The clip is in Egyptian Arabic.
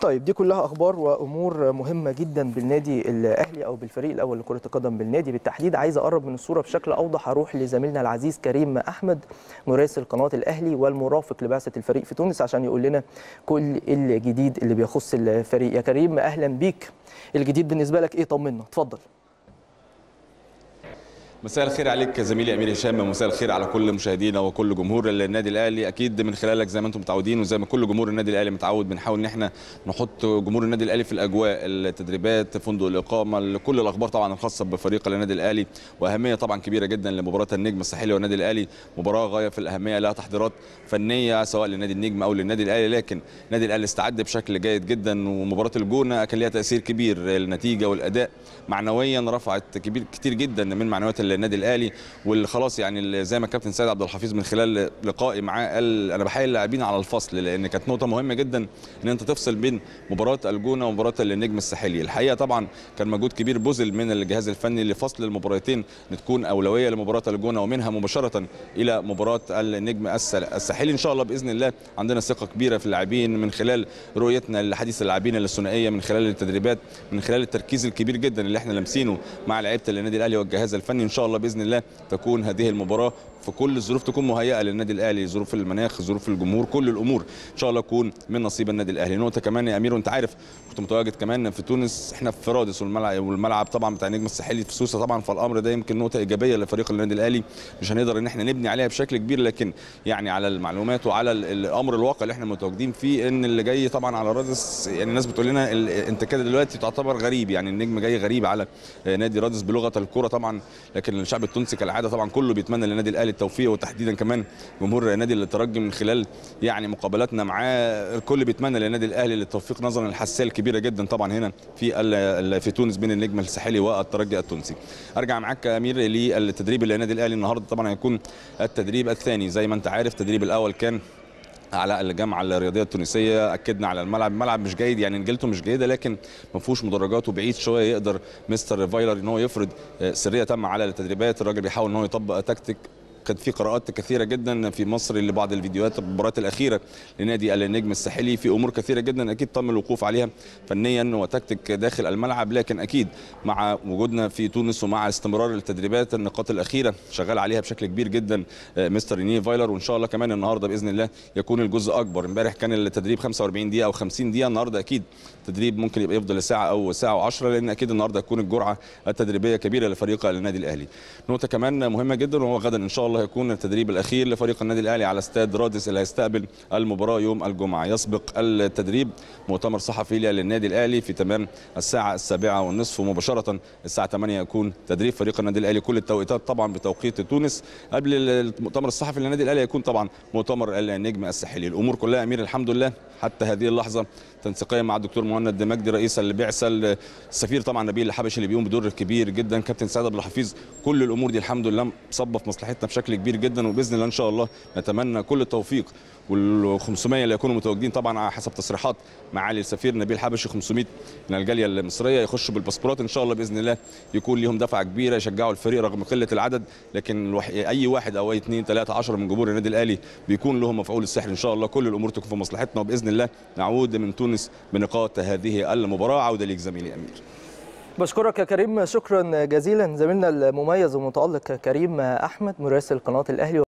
طيب دي كلها اخبار وامور مهمه جدا بالنادي الاهلي او بالفريق الاول لكره القدم بالنادي بالتحديد عايز اقرب من الصوره بشكل اوضح هروح لزميلنا العزيز كريم احمد مراسل قناه الاهلي والمرافق لبعثه الفريق في تونس عشان يقول لنا كل الجديد اللي بيخص الفريق يا كريم اهلا بيك الجديد بالنسبه لك ايه طمنا اتفضل مساء الخير عليك زميلي امير هشام مساء الخير على كل مشاهدينا وكل جمهور النادي الاهلي اكيد من خلالك زي ما انتم متعودين وزي ما كل جمهور النادي الاهلي متعود بنحاول ان احنا نحط جمهور النادي الاهلي في الاجواء التدريبات فندق الاقامه كل الاخبار طبعا الخاصه بفريق النادي الاهلي واهميه طبعا كبيره جدا لمباراه النجم الساحلي والنادي الاهلي مباراه غايه في الاهميه لها تحضيرات فنيه سواء لنادي النجم او للنادي الاهلي لكن النادي الاهلي استعد بشكل جيد جدا ومباراه الجونه كان ليها تاثير كبير النتيجه والاداء معنويا رفعت كبير كتير جدا من معنويات النادي الاهلي واللي خلاص يعني زي ما الكابتن سيد عبد الحفيظ من خلال لقائي معاه قال انا بحيي اللاعبين على الفصل لان كانت نقطه مهمه جدا ان انت تفصل بين مباراه الجونه ومباراه النجم الساحلي الحقيقه طبعا كان مجهود كبير بذل من الجهاز الفني لفصل المباراتين تكون اولويه لمباراه الجونه ومنها مباشره الى مباراه النجم الساحلي ان شاء الله باذن الله عندنا ثقه كبيره في اللاعبين من خلال رؤيتنا لحديث اللاعبين الثنائيه من خلال التدريبات من خلال التركيز الكبير جدا اللي احنا لامسينه مع لعيبه النادي الاهلي والجهاز الفني ان شاء الله باذن الله تكون هذه المباراه في كل الظروف تكون مهيئه للنادي الاهلي ظروف المناخ ظروف الجمهور كل الامور ان شاء الله تكون من نصيب النادي الاهلي نقطه كمان يا امير وانت عارف كنت متواجد كمان في تونس احنا في رادس والملعب والملعب طبعا بتاع النجم الساحلي في سوسه طبعا فالامر ده يمكن نقطه ايجابيه لفريق النادي الاهلي مش هنقدر ان احنا نبني عليها بشكل كبير لكن يعني على المعلومات وعلى الامر الواقع اللي احنا متواجدين فيه ان اللي جاي طبعا على رادس يعني الناس بتقول لنا انت كده دلوقتي تعتبر غريب يعني النجم جاي غريب على نادي رادس بلغه الكره طبعا لكن الشعب التونسي كالعاده طبعا كله بيتمنى للنادي الاهلي التوفيق وتحديدا كمان جمهور نادي الترجي من خلال يعني مقابلاتنا معاه الكل بيتمنى للنادي الاهلي للتوفيق نظرا للحساسيه الكبيره جدا طبعا هنا في في تونس بين النجم الساحلي والترجي التونسي. ارجع معاك يا امير للتدريب للنادي الاهلي النهارده طبعا هيكون التدريب الثاني زي ما انت عارف التدريب الاول كان على الجامعه الرياضيه التونسيه اكدنا على الملعب الملعب مش جيد يعني نجيلته مش جيده لكن ما فيهوش مدرجات وبعيد شويه يقدر مستر فايلر ان هو يفرض سريه تامه على التدريبات الراجل بيحاول ان هو يطبق تكتيك كان في قراءات كثيره جدا في مصر لبعض الفيديوهات المباريات الاخيره لنادي النجم الساحلي في امور كثيره جدا اكيد تم الوقوف عليها فنيا وتكتيك داخل الملعب لكن اكيد مع وجودنا في تونس ومع استمرار التدريبات النقاط الاخيره شغال عليها بشكل كبير جدا مستر ريني فايلر وان شاء الله كمان النهارده باذن الله يكون الجزء اكبر امبارح كان التدريب 45 دقيقه او 50 دقيقه النهارده اكيد تدريب ممكن يبقى يفضل ساعه او ساعه و10 لان اكيد النهارده تكون الجرعه التدريبيه كبيره لفريق النادي الاهلي نقطه كمان مهمه جدا وهو غدا ان شاء الله يكون التدريب الاخير لفريق النادي الاهلي على استاد رادس اللي هيستقبل المباراه يوم الجمعه يسبق التدريب مؤتمر صحفي للنادي الاهلي في تمام الساعه السابعة والنصف ومباشره الساعه 8 يكون تدريب فريق النادي الاهلي كل التوقيتات طبعا بتوقيت تونس قبل المؤتمر الصحفي للنادي الاهلي يكون طبعا مؤتمر النجم الساحلي الامور كلها امير الحمد لله حتى هذه اللحظه تنسيقيه مع الدكتور مهند مجدي رئيس البعثه السفير طبعا نبيل الحبشي اللي بيقوم بدور كبير جدا كابتن سعد عبد الحفيظ كل الامور دي الحمد لله مصبه في مصلحتنا بشكل كبير جدا وباذن الله ان شاء الله نتمنى كل التوفيق وال 500 اللي يكونوا متواجدين طبعا على حسب تصريحات معالي السفير نبيل حبشي 500 من الجاليه المصريه يخشوا بالباسبورات ان شاء الله باذن الله يكون ليهم دفعه كبيره يشجعوا الفريق رغم قله العدد لكن الوح... اي واحد او اي اثنين ثلاثه 10 من جمهور النادي الاهلي بيكون لهم مفعول السحر ان شاء الله كل الامور تكون في مصلحتنا وباذن الله نعود من تونس بنقاط هذه المباراه عوده ليك زميلي امير بشكرك يا كريم شكرا جزيلا زميلنا المميز والمتالق كريم احمد مراسل قناه الاهلي